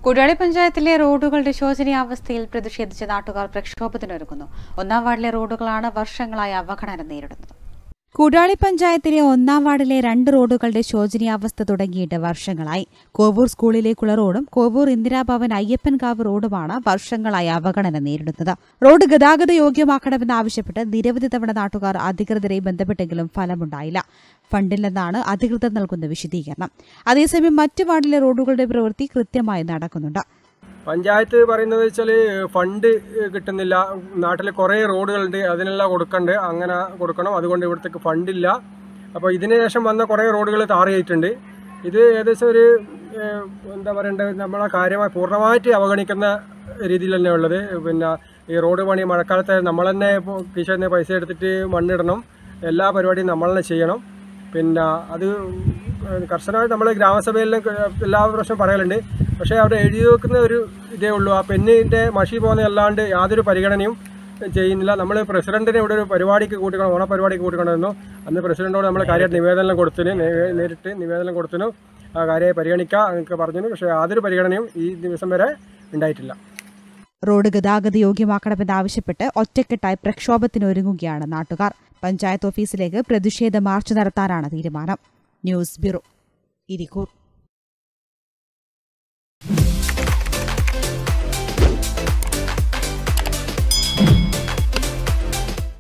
കുടാളി പഞ്ചായത്തിലെ റോഡുകളുടെ ശോചനീയാവസ്ഥയിൽ പ്രതിഷേധിച്ച് നാട്ടുകാർ പ്രക്ഷോഭത്തിനൊരുങ്ങുന്നു ഒന്നാം വാർഡിലെ റോഡുകളാണ് വർഷങ്ങളായി അവഗണന നേരിടുന്നത് കുടാളി പഞ്ചായത്തിലെ ഒന്നാം വാർഡിലെ രണ്ട് റോഡുകളുടെ ശോചനീയാവസ്ഥ തുടങ്ങിയിട്ട് വർഷങ്ങളായി കോവൂർ സ്കൂളിലേക്കുള്ള റോഡും കോവൂർ ഇന്ദിരാഭവൻ അയ്യപ്പൻകാവ് റോഡുമാണ് വർഷങ്ങളായി അവഗണന നേരിടുന്നത് റോഡ് ഗതാഗത യോഗ്യമാക്കണമെന്നാവശ്യപ്പെട്ട് നിരവധി തവണ നാട്ടുകാർ അധികൃതരെ ബന്ധപ്പെട്ടെങ്കിലും ഫലമുണ്ടായില്ല ഫണ്ടില്ലെന്നാണ് അധികൃതർ നൽകുന്ന വിശദീകരണം അതേസമയം മറ്റ് വാർഡിലെ റോഡുകളുടെ പ്രവൃത്തി കൃത്യമായി നടക്കുന്നുണ്ട് പഞ്ചായത്ത് പറയുന്നത് വെച്ചാൽ ഫണ്ട് കിട്ടുന്നില്ല നാട്ടിൽ കുറേ റോഡുകളുണ്ട് അതിനെല്ലാം കൊടുക്കണ്ട് അങ്ങനെ കൊടുക്കണം അതുകൊണ്ട് ഇവിടത്തേക്ക് ഫണ്ടില്ല അപ്പോൾ ഇതിന് ശേഷം വന്ന കുറേ റോഡുകൾ താറിയിട്ടുണ്ട് ഇത് ഏകദേശം ഒരു ഏഹ്, എന്താ പറയണ്ടത് നമ്മളെ കാര്യമായി പൂർണ്ണമായിട്ട് അവഗണിക്കുന്ന രീതിയിൽ തന്നെ ഉള്ളത് പിന്നെ ഈ റോഡ് പണി മഴക്കാലത്ത് നമ്മൾ തന്നെ ഇപ്പോൾ കീശയിൽ നിന്ന് പൈസ എടുത്തിട്ട് മണ്ണിടണം എല്ലാ പരിപാടിയും നമ്മൾ തന്നെ ചെയ്യണം പിന്നെ അത് കർശനമായി നമ്മൾ ഗ്രാമസഭയിൽ എല്ലാ പ്രാവശ്യം പറയലുണ്ട് പക്ഷേ അവിടെ എഴുതി വെക്കുന്ന ഒരു ഇതേ ഉള്ളൂ ആ പെന്നിൻ്റെ മഷി പോകുന്നതല്ലാണ്ട് യാതൊരു പരിഗണനയും ചെയ്യുന്നില്ല നമ്മൾ പ്രസിഡന്റിനെ ഇവിടെ ഒരു പരിപാടിക്ക് കൂട്ടിക്കണം ഓണ പരിപാടിക്ക് കൂട്ടിക്കൊണ്ടിരുന്നു അന്ന് പ്രസിഡന്റോട് നമ്മൾ കാര്യമായിട്ട് നിവേദനം കൊടുത്തിന് നേ- നേരിട്ട് നിവേദനം കൊടുത്തിനു ആ കാര്യമായി പരിഗണിക്കുക എന്നൊക്കെ പറഞ്ഞു പക്ഷേ യാതൊരു പരിഗണനയും ഈ ദിവസം വരെ ഉണ്ടായിട്ടില്ല റോഡ് ഗതാഗത യോഗ്യമാക്കണമെന്നാവശ്യപ്പെട്ട് ഒറ്റക്കെട്ടായി പ്രക്ഷോഭത്തിനൊരുങ്ങുകയാണ് നാട്ടുകാർ പഞ്ചായത്ത് ഓഫീസിലേക്ക് പ്രതിഷേധ മാർച്ച് നടത്താനാണ് തീരുമാനം ന്യൂസ് ബ്യൂറോ ഇരിക്കൂർ